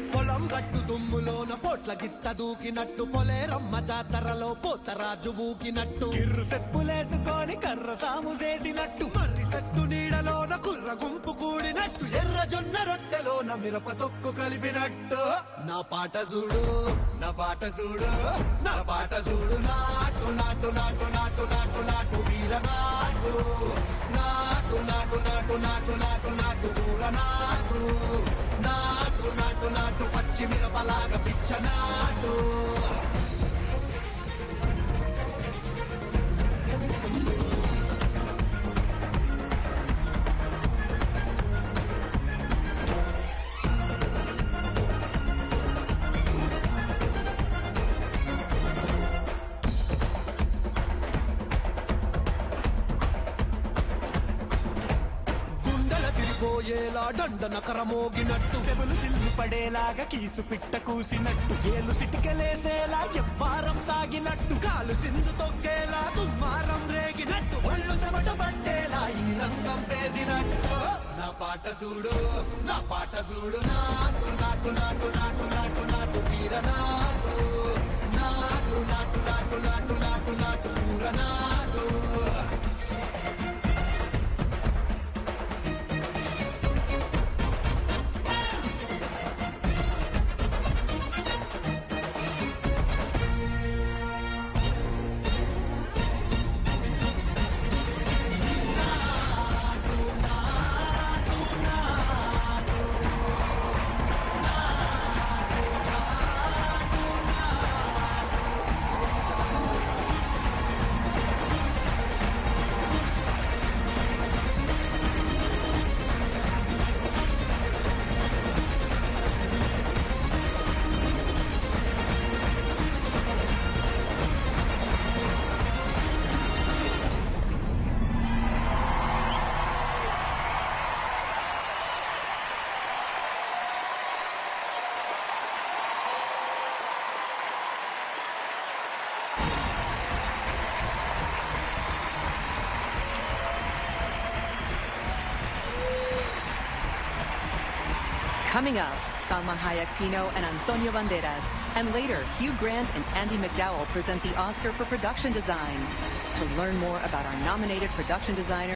పొలం గట్టు దుమ్ములోన పోట్ల గిత్త దూకినట్టు పొలేరమ్మ జాతరలో పోతరాజు ఊకినట్టు కిర్రు సెప్పులేసుకొని కర్ర సాము చేసినట్టు మర్రి చెట్టు నీడలోన కుర్ర గుంపు కూడినట్టు ఎర్ర జొన్న రొట్టెలోన మిరప తొక్కు కలిపినట్టు నా పాట చూడు నా పాట చూడు నా పాట చూడు నాటు నాటు నాటు నాటు నాటు నాటు వీర నాటు నాటు నాటు నాటు నాటు నాటు నాటు ఊర నాటు నాటు నాటు నాటు పచ్చి మిరపలాగా పిచ్చ నాటు గుండెల తిరిపోయేలా దండన కరమోగినట్టు చెవులు చిల్లు పడేలాగా కీసు పిట్ట కూసినట్టు ఏలు సిటికలేసేలా ఎవ్వారం సాగినట్టు కాలు సింధు తొక్కేలా దుమ్మారం రేగినట్టు ఒళ్ళు చెమట పట్టేలా ఈ రంగం చేసినట్టు నా పాట చూడు నా పాట చూడు నాటు నాటు నాటు నాటు నాటు నాటు వీర నాటు నాటు నాటు నాటు నాటు నాటు నాటు పూర నాటు Coming up, Salma Hayek Pino and Antonio Banderas. And later, Hugh Grant and Andy McDowell present the Oscar for Production Design. To learn more about our nominated production designer,